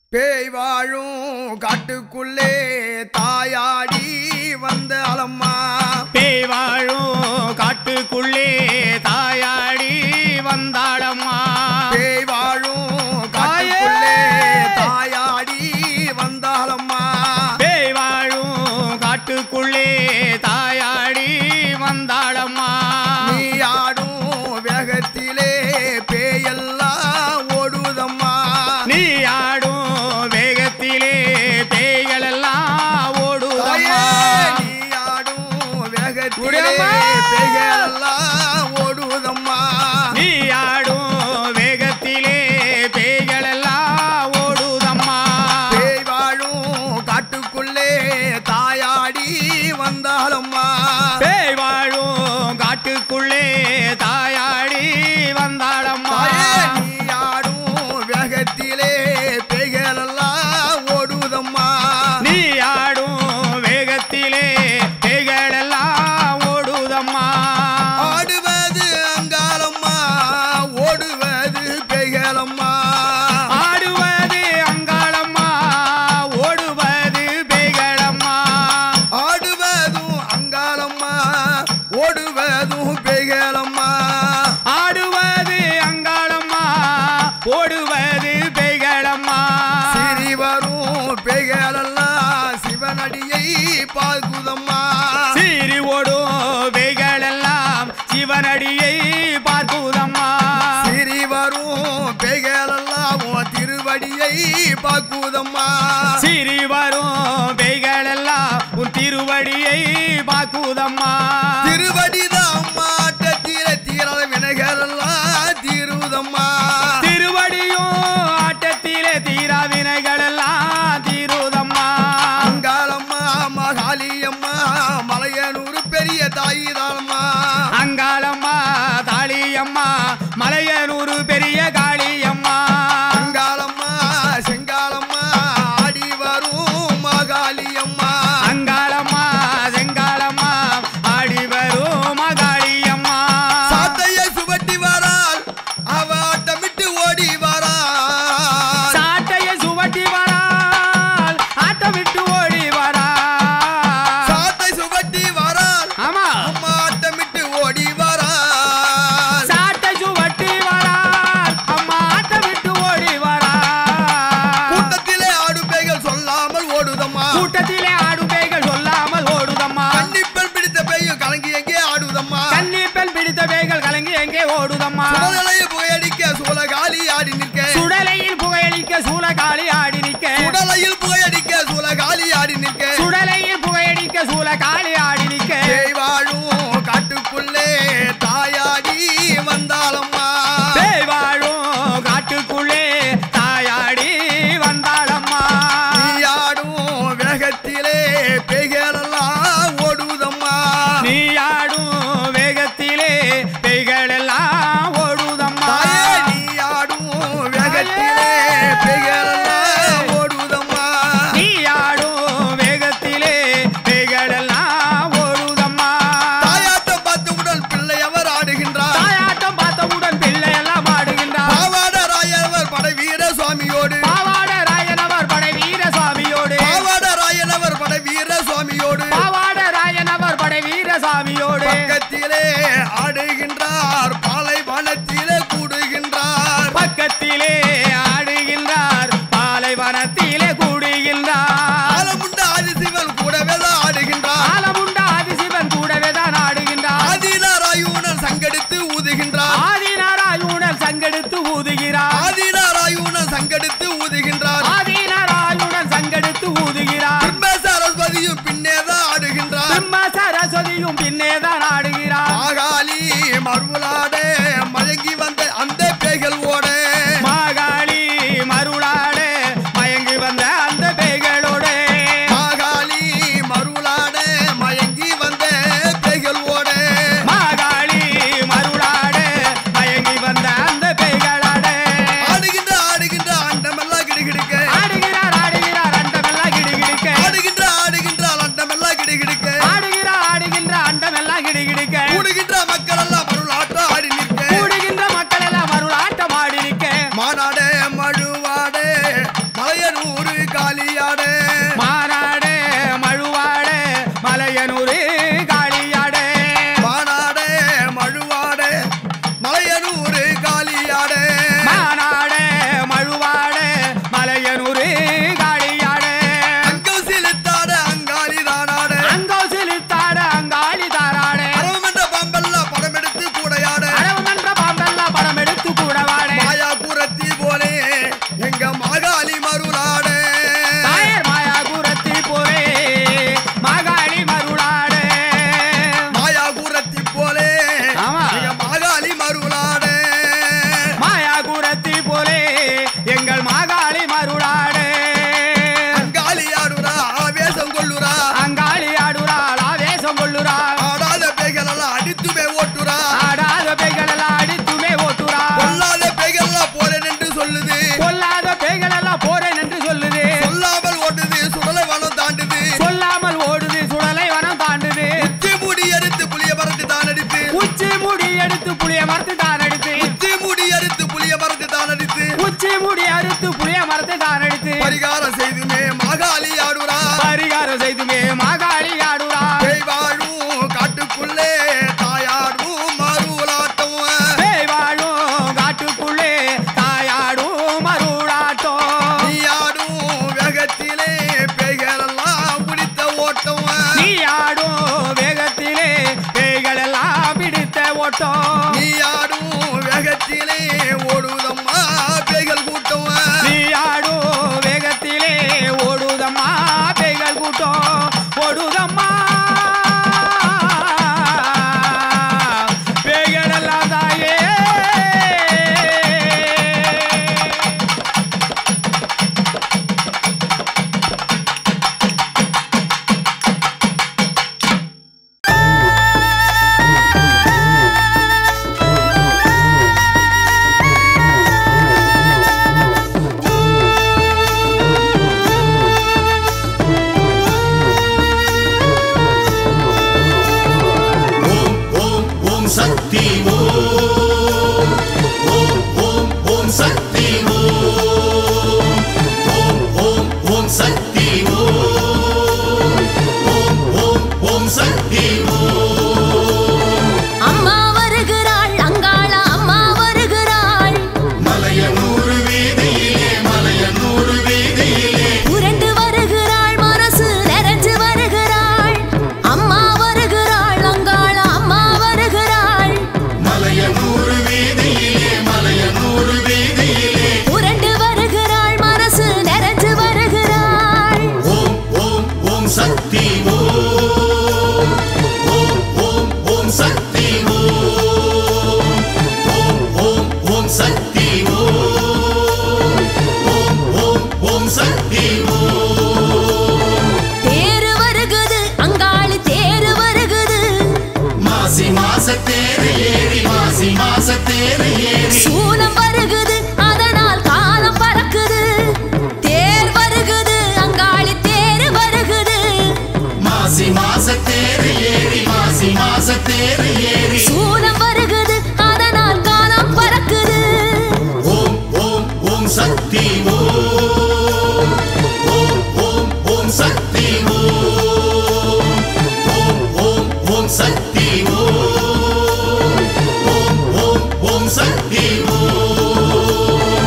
பேய் வாழும் காட்டுக்குள்ளே தாயாடி வந்த அலம்மா பேய் வாழும் காட்டுக்குள்ளே தாயாடி வந்தாளம்மா பேய் வாழும் காட்டுக்குள்ளே தாயாடி வந்தாலம்மா பேய் வாழும் காட்டுக்குள்ளே தாயாடி வந்தாளம்மா நீ ஆடும் வேகத்திலே பேயெல்லாம் ஓடுதம்மா நீ ஆடும் வேகத்திலே பேய்கள் எல்லாம் ஓடுதம்மா தாயே, நீ ஆடும் வேகத்திலே குடியம்மா. பேயெல்லாம் ஓடுதம்மா நீ ஆடும் வேகத்திலே பேய்கள் எல்லாம் ஓடுதம்மா பேய் வாழும் காட்டுக்குள்ளே தாயாடி வந்தாலம்மா பேய் வாழும் காட்டுக்குள்ளே தாயாடி வந்தாளம்மா தாயே, நீ ஆடும் வேகத்திலே பேய்களெல்லாம் ஓடுதம்மா நீ ஆடும் வேகத்திலே பேய்கள் எல்லாம் ஓடுதம்மா ஆடுவது அங்காளம்மா ஓடுவது பேய்களம்மா ஆடுவது அங்காளம்மா ஓடுவது பேய்களம்மா ஆடுவதும் அங்காளம்மா ஓடுவதும் பேய்களம்மா ஆடுவது அங்காளம்மா ஓடுவது பேய்களம்மா சிறி வரும் பேய்களெல்லாம் சிவனடியை பார்க்குதம்மா சீறி ஓடும் பேய்கள் எல்லாம் சிவனடியை பார்க்குதம்மா சிறி வரும் பேய்களெல்லாம் உன் திருவடியை பார்க்குதம்மா சீறி வரும் பேய்கள் எல்லாம் உன் திருவடியை பார்க்குதம்மா திருவடிதான் மாட்டத்தில தீராத வினைகளெல்லாம் தீருதம்மா திருவடியும் ஆட்டத்திலே தீரா வினைகள் எல்லாம் தீருதம்மா அங்காளம்மா மகாளியம்மா மலையனூர் பெரிய தாயிதாளம்மா அங்காளம்மா தாளியம்மா மலையனூரு பெரிய காளியம்மா அங்காளம்மா செங்காளம்மா ஆடி வரும் மகாளியம்மா அங்காளம்மா செங்காளம்மா ஆடி வரும் மகாளியம்மா சாத்தையை சுவட்டி வராள் அவ ஆட்டமிட்டு ஓடி வராள் சாட்டைய சுவட்டி வரால் ஆட்டம் விட்டு ஓடி வரால் சாத்தை சுவட்டி வராள் ஆமா அம்மா ஆட்டமிட்டு ஓடி வராள் சாட்டை சுவட்டி வரால் அம்மா ஆட்டம் விட்டு ஓடி வரால் கூட்டத்திலே ஆடு பேய்கள் சொல்லாமல் ஓடுதம்மா கூட்டத்திலே ஆடும் பேய்கள் சொல்லாமல் ஓடுதம்மா கன்னிப்பெண் பிடித்த பேயும் கலங்கி எங்கே ஆடுதம்மா கன்னி பெண் பிடித்த பேய்கள் கலங்கி எங்கே ஓடுதம்மா சுடலையை புகையடிக்க சூலகாலி ஆடி நிற்க சுடலையில் புகையளிக்க சூலகாளி ஆடி நிற்க சுடலையில் புகையடிக்க சூலகாலி ஆடி நிற்க சுடலையில் புகையடிக்க சூலகாளி ஆடி நிற்க பேய் வாழும் காட்டுக்குள்ளே தாயாடி வந்தாலம்மா பேய் வாழும் காட்டுக்குள்ளே தாயாடி வந்தாளம்மா நீ ஆடும் வேகத்திலே பேய்களெல்லாம் ஓடுதம்மா நீ ஆடும் வேகத்திலே பேய்கள் எல்லாம் ஓடுதம்மா தாயே நீ ஆடும் வேகத்திலே பேய்களெல்லாம் ஓடுதம்மா நீ ஆடும் வேகத்திலே பேய்கள் எல்லாம் ஓடுதம்மா தாயாட்டம் பார்த்து உடல் பிள்ளை அவர் ஆடுகின்றார் தாயாட்டம் பார்த்தவுடன் பிள்ளை எல்லாம் ஆடுகின்றார் பாவாட ராயவர் படை வீர சுவாமியோடு பாவாட ராயனவர் படை வீர சுவாமியோடு பாவாட ராயனவர் படை வீர சுவாமியோடு பாவாட ராயனவர் படை வீர சாமியோடு பக்கத்திலே ஆடுகின்றார் பாலைவனத்திலே கூடுகின்றார் பக்கத்திலே ஆடுகின்றார் பாலைவனத்திலே கூடுகின்றார் ஆலமுண்ட ஆதிசிவன் கூடவே தான் ஆடுகின்றார் ஆலமுண்ட ஆதிசிவன் கூடவே தான் ஆடுகின்றார் ஆதிநாராயுணன் சங்கடித்து ஊதுகின்றார் ஆதிநாராயுணன் சங்கெடுத்து ஊதுகிறார் ஆதிநாராயுணன் சங்கடித்து ஊதுகின்றார் ஆதிநாராயுணன் சங்கெடுத்து ஊதுகிறார் பிரம்ம சரஸ்வதியும் பின்னே தான் ஆடுகின்றார் பிரம்ம சரஸ்வதியும் பின்னே தான் ஆடுகிறார் மாகாளி மருளாடே மயங்கி வந்த அந்த பேய்கள் ஓட மாகாளி மருளாடு மயங்கி வந்த அந்த பேய்களோடு மாகாளி மருளாடே மயங்கி வந்த பேய்கள் ஓட மாகாளி மருளாடு மயங்கி வந்த அந்த பேய்களோடு ஆடுகின்ற ஆடுகின்ற அண்டமெல்லாம் கிடுகிடுக்க ஆடுகிறார் ஆடுகிறார் அண்டமெல்லாம் கிடுகிடுக்க ஆடுகின்ற ஆடுகின்ற அண்டமெல்லாம் கிடுகிடுக்க ஆடுகிறார் ஆடுகின்ற அண்டமெல்லாம் கிடுகிடுக்க மரத்தை தான் எடுத்து உச்சி முடி அறுத்து புளிய மரத்து தான் அடித்து உச்சி முடி அறுத்து புளிய மரத்தை தான் எடுத்து பரிகாரம் செய்துமே மாகாளி ஆடுறா பரிகாரம் செய்துமே மாகாளி ஆடுறா பேய் வாழும் காட்டுக்குள்ளே தாயாடும் மறுலாட்டம் பேய் வாழும் காட்டுக்குள்ளே தாயாடும் மருளாட்டம் நீ ஆடும் வேகத்திலே பேய்களெல்லாம் பிடித்த ஓட்டம் நீ ஆடும் வேகத்திலே பேய்கள் எல்லாம் பிடித்த ஓட்டம் நீ ஆடும் வேகத்திலே ஓடுதம்மா பேய்கள் கூட்டம் நீ ஆடும் வேகத்திலே ஓடுதம்மா பேய்கள் கூட்டம் ஓடுதம்மா பேய்கள் எல்லாம் தாயே ஓம் ஓம் ஓம் சக்தி ஓம் ஓம் ஓம் ஓம் சக்தி ஓம் ஓம் ஓம் ஓம் சக்தி ஓம் ஓம் ஓம் ஓம் சக்தி ஓம் அம்மா வருகிறாள் அங்காள அம்மா வருகிறாள் மலையனூர் வீதியிலே மலையனூர் வீதியிலே புரண்டு வருகிறாள் மனசு நிறைஞ்சு வருகிறாள் அம்மா வருகிறாள் அங்காள அம்மா வருகிறாள் மலையனூர் வீதியிலே மலையனூர் வீதியிலே புரண்டு வருகிறாள் மனசு நிறைஞ்சு வருகிறாள் ஓம் ஓம் ஓம் சக்தி ஓம் ஓம் ஓம் ஓம் சக்தி ஓம் ஓம் ஓம் ஓம் சக்தி ஓம் ஓம் ஓம் ஓம் சக்தி ஓம் தேரு வருகுது அங்காளி தேரு வருகுது மாசி மாச தேரு ஏறி மாசி மாச தேரு ஏறி சூலம் வருகுது அதனால் காலம் பறக்குது தேர் வருகுது அங்காளி தேரு வருகுது மாசி மாச தேரு ஏறி மாசி மாச தேரு ஏறி சூலம் வருகுது அதனால் காலம் பறக்குது ஓம் ஓம் ஓம் சக்தி ஓம் ஓம் ஓம் ஓம் சக்தி ஓம் ஓம் ஓம் ஓம் சக்தி ஓம் ஓம் ஓம் ஓம் சக்தி ஓம்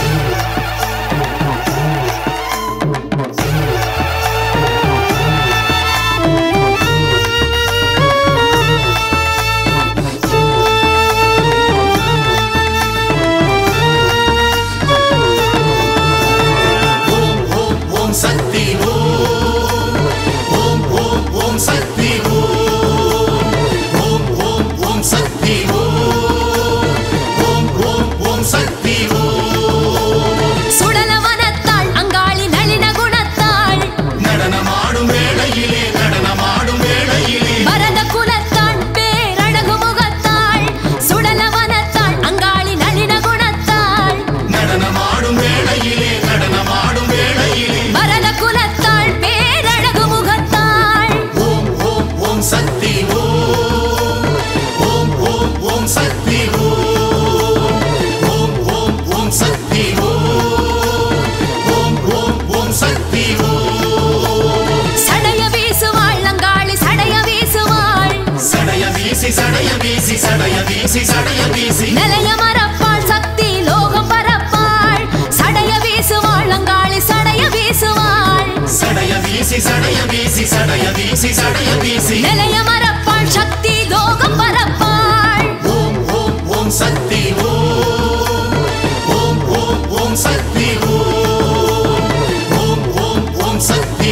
ஓம் ஓம் ஓம் சக்தி ஓம் ஓம் ஓம் ஓம் சக்தி ஓம் ஓம் ஓம் ஓம் சக்தி ஓம் ஓம் ஓம் ஓம் சக்தி ஓம் சுடலவனத்தாள் அங்காளி நளின குணத்தாள் நடனமாடும் வேளையிலே நடனமாடும் வேளையிலே பரத குலத்தாள் பேரழகு முகத்தாள் சுடலவனத்தாள் அங்காளி நளின குணத்தாள் நடனமாடும் வேளையிலே நடனமாடும் வேளையிலே பரத குலத்தாள் பேரழகு முகத்தாள் ஓம் ஓம் ஓம் சக்தி ஓம் ஓம் ஓம் ஓம் சக்தி ஓம் ஓம் ஓம் ஓம் சக்தி ஓம் ஓம் ஓம் ஓம் சக்தி ஓம் சடைய வீசுவாள் அங்காளி சடைய வீசுவாள் சடைய வீசி சடைய வீசி சடைய வீசி சடைய வீசி நிலைய மரப்பாள் சக்தி லோகம் பரப்பாள் சடைய வீசுவாள் அங்காளி சடைய வீசுவாள் சடைய வீசி சடைய வீசி சடைய வீசி சடைய வீசி நிலைய மரப்பாள் சக்தி லோகம் பரப்பாள் ஓம் ஓம் ஓம் சக்தி ஓம் ஓம் ஓம் ஓம் சக்தி ஓம் ஓம் ஓம் ஓம் சக்தி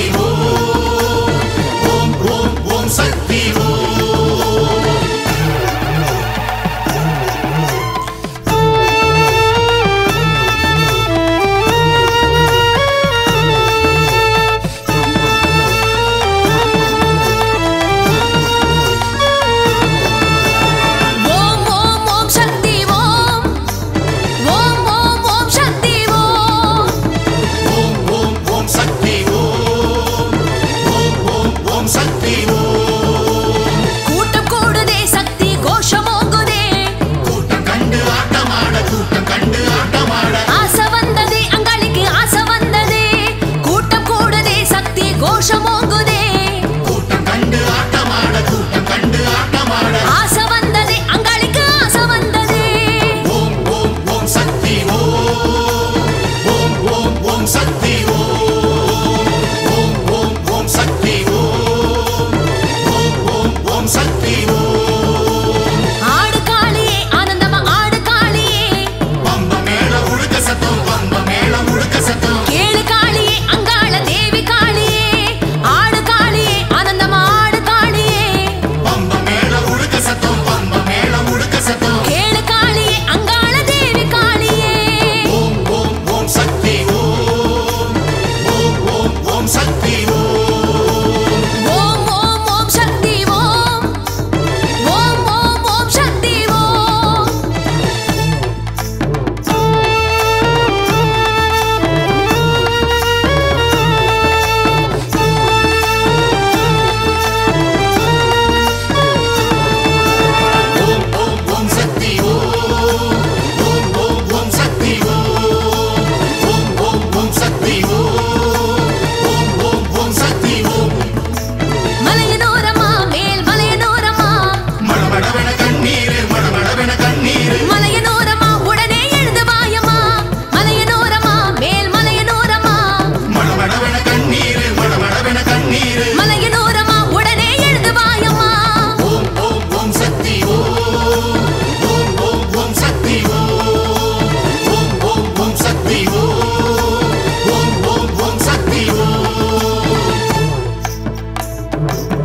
ஓம் ஓம் ஓம் ஓம் சக்தி ஓம்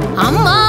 அம்மா